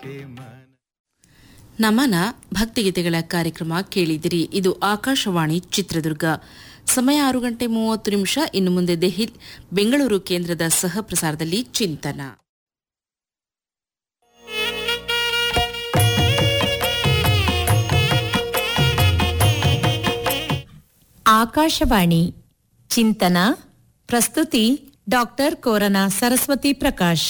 के मन ನಮನ ಭಕ್ತಿಗೀತೆಗಳ ಕಾರ್ಯಕ್ರಮ ಕೇಳಿದಿರಿ ಇದು ಆಕಾಶವಾಣಿ ಚಿತ್ರದುರ್ಗ ಸಮಯ ಆರು ಗಂಟೆ ಮೂವತ್ತು ನಿಮಿಷ ಇನ್ನು ಮುಂದೆ ದೆಹಲಿ ಬೆಂಗಳೂರು ಕೇಂದ್ರದ ಸಹ ಪ್ರಸಾರದಲ್ಲಿ ಚಿಂತನ ಆಕಾಶವಾಣಿ ಚಿಂತನ ಪ್ರಸ್ತುತಿ ಡಾಕ್ಟರ್ ಕೋರನ ಸರಸ್ವತಿ ಪ್ರಕಾಶ್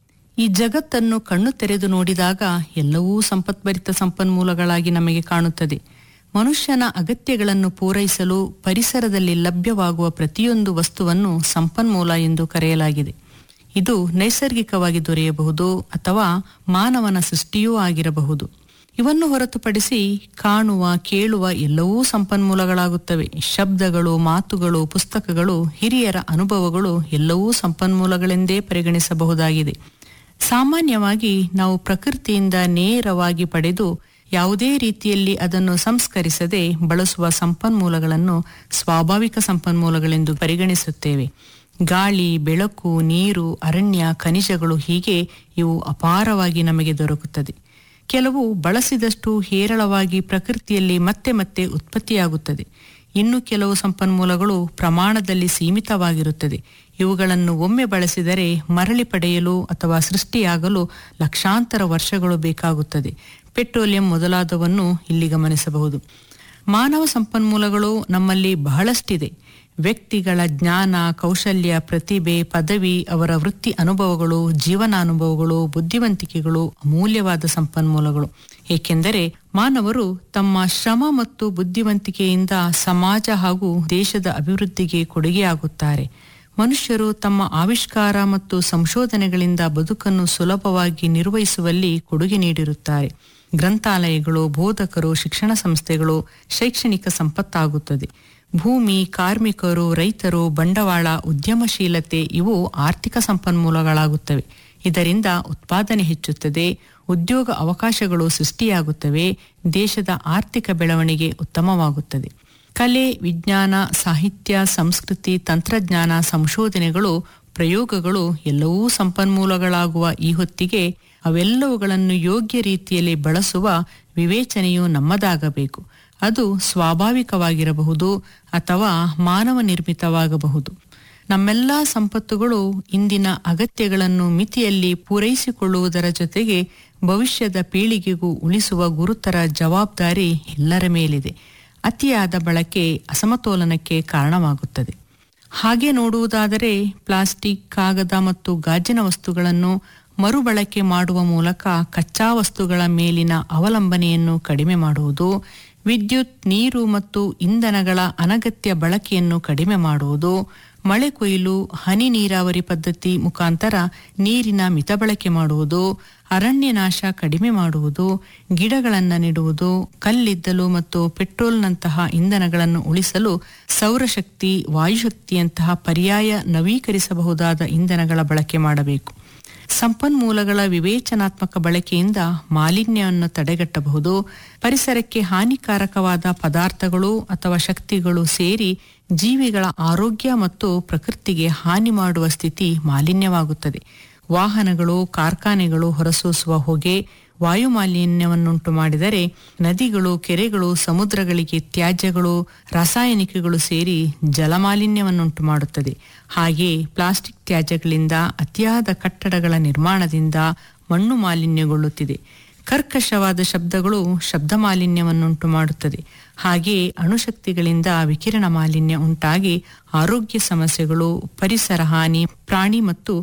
ಈ ಜಗತ್ತನ್ನು ಕಣ್ಣು ತೆರೆದು ನೋಡಿದಾಗ ಎಲ್ಲವೂ ಸಂಪತ್ಭರಿತ ಸಂಪನ್ಮೂಲಗಳಾಗಿ ನಮಗೆ ಕಾಣುತ್ತದೆ ಮನುಷ್ಯನ ಅಗತ್ಯಗಳನ್ನು ಪೂರೈಸಲು ಪರಿಸರದಲ್ಲಿ ಲಭ್ಯವಾಗುವ ಪ್ರತಿಯೊಂದು ವಸ್ತುವನ್ನು ಸಂಪನ್ಮೂಲ ಎಂದು ಕರೆಯಲಾಗಿದೆ ಇದು ನೈಸರ್ಗಿಕವಾಗಿ ದೊರೆಯಬಹುದು ಅಥವಾ ಮಾನವನ ಸೃಷ್ಟಿಯೂ ಆಗಿರಬಹುದು ಇವನ್ನು ಹೊರತುಪಡಿಸಿ ಕಾಣುವ ಕೇಳುವ ಎಲ್ಲವೂ ಸಂಪನ್ಮೂಲಗಳಾಗುತ್ತವೆ ಶಬ್ದಗಳು ಮಾತುಗಳು ಪುಸ್ತಕಗಳು ಹಿರಿಯರ ಅನುಭವಗಳು ಎಲ್ಲವೂ ಸಂಪನ್ಮೂಲಗಳೆಂದೇ ಪರಿಗಣಿಸಬಹುದಾಗಿದೆ ಸಾಮಾನ್ಯವಾಗಿ ನಾವು ಪ್ರಕೃತಿಯಿಂದ ನೇರವಾಗಿ ಪಡೆದು ಯಾವುದೇ ರೀತಿಯಲ್ಲಿ ಅದನ್ನು ಸಂಸ್ಕರಿಸದೆ ಬಳಸುವ ಸಂಪನ್ಮೂಲಗಳನ್ನು ಸ್ವಾಭಾವಿಕ ಸಂಪನ್ಮೂಲಗಳೆಂದು ಪರಿಗಣಿಸುತ್ತೇವೆ ಗಾಳಿ ಬೆಳಕು ನೀರು ಅರಣ್ಯ ಖನಿಜಗಳು ಹೀಗೆ ಇವು ಅಪಾರವಾಗಿ ನಮಗೆ ದೊರಕುತ್ತದೆ ಕೆಲವು ಬಳಸಿದಷ್ಟು ಹೇರಳವಾಗಿ ಪ್ರಕೃತಿಯಲ್ಲಿ ಮತ್ತೆ ಮತ್ತೆ ಉತ್ಪತ್ತಿಯಾಗುತ್ತದೆ ಇನ್ನು ಕೆಲವು ಸಂಪನ್ಮೂಲಗಳು ಪ್ರಮಾಣದಲ್ಲಿ ಸೀಮಿತವಾಗಿರುತ್ತದೆ ಇವುಗಳನ್ನು ಒಮ್ಮೆ ಬಳಸಿದರೆ ಮರಳಿ ಪಡೆಯಲು ಅಥವಾ ಸೃಷ್ಟಿಯಾಗಲು ಲಕ್ಷಾಂತರ ವರ್ಷಗಳು ಬೇಕಾಗುತ್ತದೆ ಪೆಟ್ರೋಲಿಯಂ ಮೊದಲಾದವನ್ನು ಇಲ್ಲಿ ಗಮನಿಸಬಹುದು ಮಾನವ ಸಂಪನ್ಮೂಲಗಳು ನಮ್ಮಲ್ಲಿ ಬಹಳಷ್ಟಿದೆ ವ್ಯಕ್ತಿಗಳ ಜ್ಞಾನ ಕೌಶಲ್ಯ ಪ್ರತಿಭೆ ಪದವಿ ಅವರ ವೃತ್ತಿ ಅನುಭವಗಳು ಜೀವನಾನುಭವಗಳು ಬುದ್ಧಿವಂತಿಕೆಗಳು ಅಮೂಲ್ಯವಾದ ಸಂಪನ್ಮೂಲಗಳು ಏಕೆಂದರೆ ಮಾನವರು ತಮ್ಮ ಶ್ರಮ ಮತ್ತು ಬುದ್ಧಿವಂತಿಕೆಯಿಂದ ಸಮಾಜ ಹಾಗೂ ದೇಶದ ಅಭಿವೃದ್ಧಿಗೆ ಕೊಡುಗೆಯಾಗುತ್ತಾರೆ ಮನುಷ್ಯರು ತಮ್ಮ ಆವಿಷ್ಕಾರ ಮತ್ತು ಸಂಶೋಧನೆಗಳಿಂದ ಬದುಕನ್ನು ಸುಲಭವಾಗಿ ನಿರ್ವಹಿಸುವಲ್ಲಿ ಕೊಡುಗೆ ನೀಡಿರುತ್ತಾರೆ ಗ್ರಂಥಾಲಯಗಳು ಬೋಧಕರು ಶಿಕ್ಷಣ ಸಂಸ್ಥೆಗಳು ಶೈಕ್ಷಣಿಕ ಸಂಪತ್ತಾಗುತ್ತದೆ ಭೂಮಿ ಕಾರ್ಮಿಕರು ರೈತರು ಬಂಡವಾಳ ಉದ್ಯಮಶೀಲತೆ ಇವು ಆರ್ಥಿಕ ಸಂಪನ್ಮೂಲಗಳಾಗುತ್ತವೆ ಇದರಿಂದ ಉತ್ಪಾದನೆ ಹೆಚ್ಚುತ್ತದೆ ಉದ್ಯೋಗ ಅವಕಾಶಗಳು ಸೃಷ್ಟಿಯಾಗುತ್ತವೆ ದೇಶದ ಆರ್ಥಿಕ ಬೆಳವಣಿಗೆ ಉತ್ತಮವಾಗುತ್ತದೆ ಕಲೆ ವಿಜ್ಞಾನ ಸಾಹಿತ್ಯ ಸಂಸ್ಕೃತಿ ತಂತ್ರಜ್ಞಾನ ಸಂಶೋಧನೆಗಳು ಪ್ರಯೋಗಗಳು ಎಲ್ಲವೂ ಸಂಪನ್ಮೂಲಗಳಾಗುವ ಈ ಹೊತ್ತಿಗೆ ಅವೆಲ್ಲವುಗಳನ್ನು ಯೋಗ್ಯ ರೀತಿಯಲ್ಲಿ ಬಳಸುವ ವಿವೇಚನೆಯು ನಮ್ಮದಾಗಬೇಕು ಅದು ಸ್ವಾಭಾವಿಕವಾಗಿರಬಹುದು ಅಥವಾ ಮಾನವ ನಿರ್ಮಿತವಾಗಬಹುದು ನಮ್ಮೆಲ್ಲ ಸಂಪತ್ತುಗಳು ಇಂದಿನ ಅಗತ್ಯಗಳನ್ನು ಮಿತಿಯಲ್ಲಿ ಪೂರೈಸಿಕೊಳ್ಳುವುದರ ಜೊತೆಗೆ ಭವಿಷ್ಯದ ಪೀಳಿಗೆಗೂ ಉಳಿಸುವ ಗುರುತರ ಜವಾಬ್ದಾರಿ ಎಲ್ಲರ ಮೇಲಿದೆ ಅತಿಯಾದ ಬಳಕೆ ಅಸಮತೋಲನಕ್ಕೆ ಕಾರಣವಾಗುತ್ತದೆ ಹಾಗೆ ನೋಡುವುದಾದರೆ ಪ್ಲಾಸ್ಟಿಕ್ ಕಾಗದ ಮತ್ತು ಗಾಜಿನ ವಸ್ತುಗಳನ್ನು ಮರುಬಳಕೆ ಮಾಡುವ ಮೂಲಕ ಕಚ್ಚಾ ವಸ್ತುಗಳ ಮೇಲಿನ ಅವಲಂಬನೆಯನ್ನು ಕಡಿಮೆ ಮಾಡುವುದು ವಿದ್ಯುತ್ ನೀರು ಮತ್ತು ಇಂಧನಗಳ ಅನಗತ್ಯ ಬಳಕೆಯನ್ನು ಕಡಿಮೆ ಮಾಡುವುದು ಮಳೆ ಕೊಯ್ಲು ಹನಿ ನೀರಾವರಿ ಪದ್ಧತಿ ಮುಖಾಂತರ ನೀರಿನ ಮಿತ ಬಳಕೆ ಮಾಡುವುದು ಅರಣ್ಯ ನಾಶ ಕಡಿಮೆ ಮಾಡುವುದು ಗಿಡಗಳನ್ನು ನೆಡುವುದು ಕಲ್ಲಿದ್ದಲು ಮತ್ತು ಪೆಟ್ರೋಲ್ನಂತಹ ಇಂಧನಗಳನ್ನು ಉಳಿಸಲು ಸೌರಶಕ್ತಿ ವಾಯುಶಕ್ತಿಯಂತಹ ಪರ್ಯಾಯ ನವೀಕರಿಸಬಹುದಾದ ಇಂಧನಗಳ ಬಳಕೆ ಮಾಡಬೇಕು ಸಂಪನ್ಮೂಲಗಳ ವಿವೇಚನಾತ್ಮಕ ಬಳಕೆಯಿಂದ ಮಾಲಿನ್ಯವನ್ನು ತಡೆಗಟ್ಟಬಹುದು ಪರಿಸರಕ್ಕೆ ಹಾನಿಕಾರಕವಾದ ಪದಾರ್ಥಗಳು ಅಥವಾ ಶಕ್ತಿಗಳು ಸೇರಿ ಜೀವಿಗಳ ಆರೋಗ್ಯ ಮತ್ತು ಪ್ರಕೃತಿಗೆ ಹಾನಿ ಮಾಡುವ ಸ್ಥಿತಿ ಮಾಲಿನ್ಯವಾಗುತ್ತದೆ ವಾಹನಗಳು ಕಾರ್ಖಾನೆಗಳು ಹೊರಸೂಸುವ ಹೊಗೆ ವಾಯು ಮಾಲಿನ್ಯವನ್ನುಂಟು ಮಾಡಿದರೆ ನದಿಗಳು ಕೆರೆಗಳು ಸಮುದ್ರಗಳಿಗೆ ತ್ಯಾಜ್ಯಗಳು ರಾಸಾಯನಿಕಗಳು ಸೇರಿ ಜಲಮಾಲಿನ್ಯವನ್ನುಂಟು ಮಾಡುತ್ತದೆ ಹಾಗೆಯೇ ಪ್ಲಾಸ್ಟಿಕ್ ತ್ಯಾಜ್ಯಗಳಿಂದ ಅತಿಯಾದ ಕಟ್ಟಡಗಳ ನಿರ್ಮಾಣದಿಂದ ಮಣ್ಣು ಮಾಲಿನ್ಯಗೊಳ್ಳುತ್ತಿದೆ ಕರ್ಕಶವಾದ ಶಬ್ದಗಳು ಶಬ್ದ ಮಾಲಿನ್ಯವನ್ನುಂಟು ಮಾಡುತ್ತದೆ ಹಾಗೆಯೇ ಅಣುಶಕ್ತಿಗಳಿಂದ ವಿಕಿರಣ ಮಾಲಿನ್ಯ ಉಂಟಾಗಿ ಆರೋಗ್ಯ ಸಮಸ್ಯೆಗಳು ಪರಿಸರ ಹಾನಿ ಪ್ರಾಣಿ ಮತ್ತು